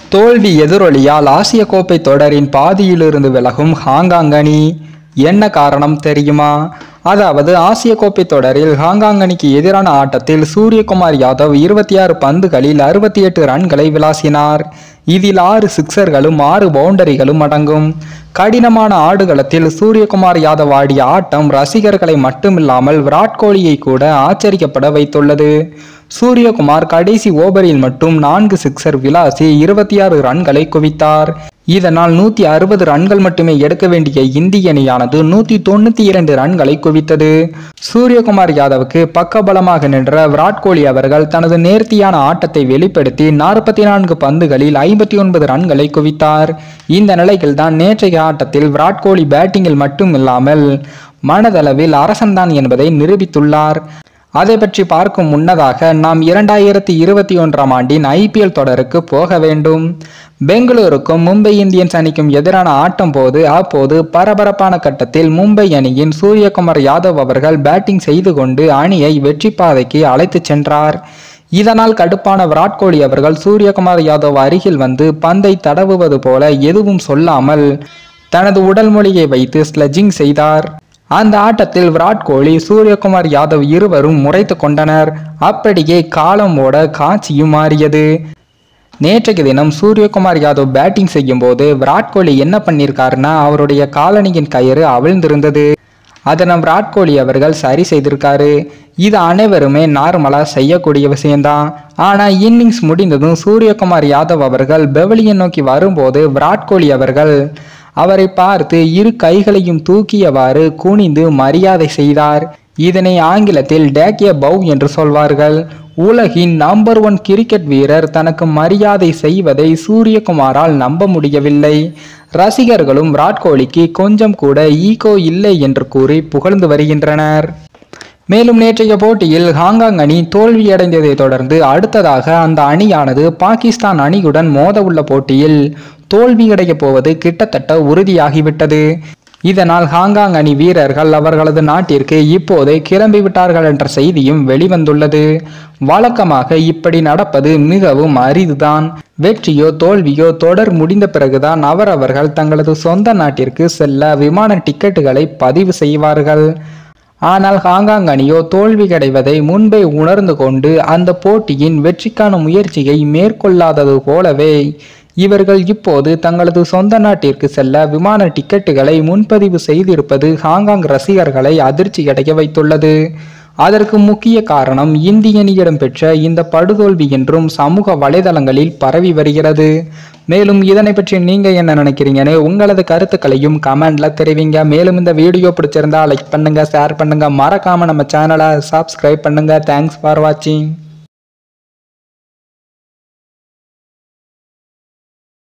தோல்வி எதிரொலியால் ஆசிய கோப்பை தொடரின் பாதியிலிருந்து விலகும் ஹாங்காங் அணி என்ன காரணம் தெரியுமா அதாவது ஆசிய கோப்பை தொடரில் ஹாங்காங் அணிக்கு எதிரான ஆட்டத்தில் சூரியகுமார் யாதவ் இருபத்தி ஆறு பந்துகளில் அறுபத்தி எட்டு ரன்களை விளாசினார் இதில் ஆறு சிக்சர்களும் ஆறு பவுண்டரிகளும் அடங்கும் கடினமான ஆடுகளத்தில் சூரியகுமார் யாதவ் ஆடிய ஆட்டம் ரசிகர்களை மட்டுமில்லாமல் விராட் கோலியை கூட ஆச்சரியப்பட வைத்துள்ளது சூரியகுமார் கடைசி ஓவரில் மட்டும் நான்கு சிக்சர் விளாசி இருபத்தி ஆறு ரன்களை குவித்தார் இதனால் நூத்தி அறுபது ரன்கள் மட்டுமே எடுக்க வேண்டிய இந்திய அணியானது நூத்தி தொண்ணூத்தி இரண்டு ரன்களை குவித்தது சூரியகுமார் யாதவுக்கு பக்கபலமாக நின்ற விராட் கோலி அவர்கள் தனது நேர்த்தியான ஆட்டத்தை வெளிப்படுத்தி நாற்பத்தி நான்கு பந்துகளில் ஐம்பத்தி ஒன்பது ரன்களை குவித்தார் இந்த நிலையில்தான் நேற்றைய ஆட்டத்தில் விராட் கோலி பேட்டிங்கில் மட்டும் இல்லாமல் மனதளவில் அரசன்தான் என்பதை நிரூபித்துள்ளார் அதை பற்றி பார்க்கும் முன்னதாக நாம் இரண்டாயிரத்தி இருபத்தி ஒன்றாம் ஆண்டின் ஐபிஎல் தொடருக்கு போக வேண்டும் பெங்களூருக்கும் மும்பை இந்தியன்ஸ் அணிக்கும் எதிரான ஆட்டம் போது அப்போது பரபரப்பான கட்டத்தில் மும்பை அணியின் சூரியகுமார் யாதவ் அவர்கள் பேட்டிங் செய்து கொண்டு அணியை வெற்றி பாதைக்கு அழைத்துச் சென்றார் இதனால் கடுப்பான விராட் கோலி அவர்கள் சூரியகுமார் யாதவ் அருகில் வந்து பந்தை தடவுவது போல எதுவும் சொல்லாமல் தனது உடல் மொழியை வைத்து ஸ்லெஜிங் செய்தார் அந்த ஆட்டத்தில் விராட் கோலி சூரியகுமார் யாதவ் இருவரும் முறைத்து கொண்டனர் அப்படியே காலம் ஓட காட்சியும் மாறியது நேற்றைய தினம் சூரியகுமார் யாதவ் பேட்டிங் செய்யும் போது விராட் கோலி என்ன பண்ணியிருக்காருன்னா அவருடைய காலணியின் கயிறு அவிழ்ந்திருந்தது அதை நம் விராட் கோலி அவர்கள் சரி செய்திருக்காரு இது அனைவருமே நார்மலாக செய்யக்கூடிய விஷயம்தான் ஆனால் இன்னிங்ஸ் முடிந்ததும் சூரியகுமார் யாதவ் அவர்கள் பெவலியை நோக்கி வரும்போது விராட் கோலி அவர்கள் அவரை பார்த்து இரு கைகளையும் தூக்கியவாறு குனிந்து மரியாதை செய்தார் இதனை ஆங்கிலத்தில் டேக்கிய பவ் என்று சொல்வார்கள் உலகின் நம்பர் ஒன் கிரிக்கெட் வீரர் தனக்கு மரியாதை செய்வதை சூரியகுமாரால் நம்ப முடியவில்லை ரசிகர்களும் விராட் கோலிக்கு கொஞ்சம் கூட ஈகோ இல்லை என்று கூறி புகழ்ந்து வருகின்றனர் மேலும் நேற்றைய போட்டியில் ஹாங்காங் அணி தோல்வியடைந்ததை தொடர்ந்து அடுத்ததாக அந்த அணியானது பாகிஸ்தான் அணியுடன் மோத உள்ள போட்டியில் தோல்வியடைய போவது கிட்டத்தட்ட உறுதியாகிவிட்டது இதனால் ஹாங்காங் அணி வீரர்கள் அவர்களது நாட்டிற்கு இப்போதே கிளம்பிவிட்டார்கள் என்ற செய்தியும் வெளிவந்துள்ளது வழக்கமாக இப்படி நடப்பது மிகவும் அரிதுதான் வெற்றியோ தோல்வியோ தொடர் முடிந்த பிறகுதான் அவரவர்கள் தங்களது சொந்த நாட்டிற்கு செல்ல விமான டிக்கெட்டுகளை பதிவு செய்வார்கள் ஆனால் ஹாங்காங் அணியோ தோல்வி கிடைவதை முன்பே உணர்ந்து கொண்டு அந்த போட்டியின் வெற்றிக்கான முயற்சியை மேற்கொள்ளாதது போலவே இவர்கள் இப்போது தங்களது சொந்த நாட்டிற்கு செல்ல விமான டிக்கெட்டுகளை முன்பதிவு செய்திருப்பது ஹாங்காங் ரசிகர்களை அதிர்ச்சியடைய வைத்துள்ளது அதற்கு முக்கிய காரணம் இந்திய அணியிடம் பெற்ற இந்த படுதோல்வி என்றும் சமூக வலைதளங்களில் பரவி வருகிறது மேலும் இதனை பற்றி நீங்க என்ன நினைக்கிறீங்கன்னு உங்களது கருத்துக்களையும் கமெண்ட்ல தெரிவிங்க மேலும் இந்த வீடியோ பிடிச்சிருந்தா லைக் பண்ணுங்க ஷேர் பண்ணுங்க மறக்காம நம்ம சேனலை சப்ஸ்கிரைப் பண்ணுங்க தேங்க்ஸ் ஃபார் வாட்சிங்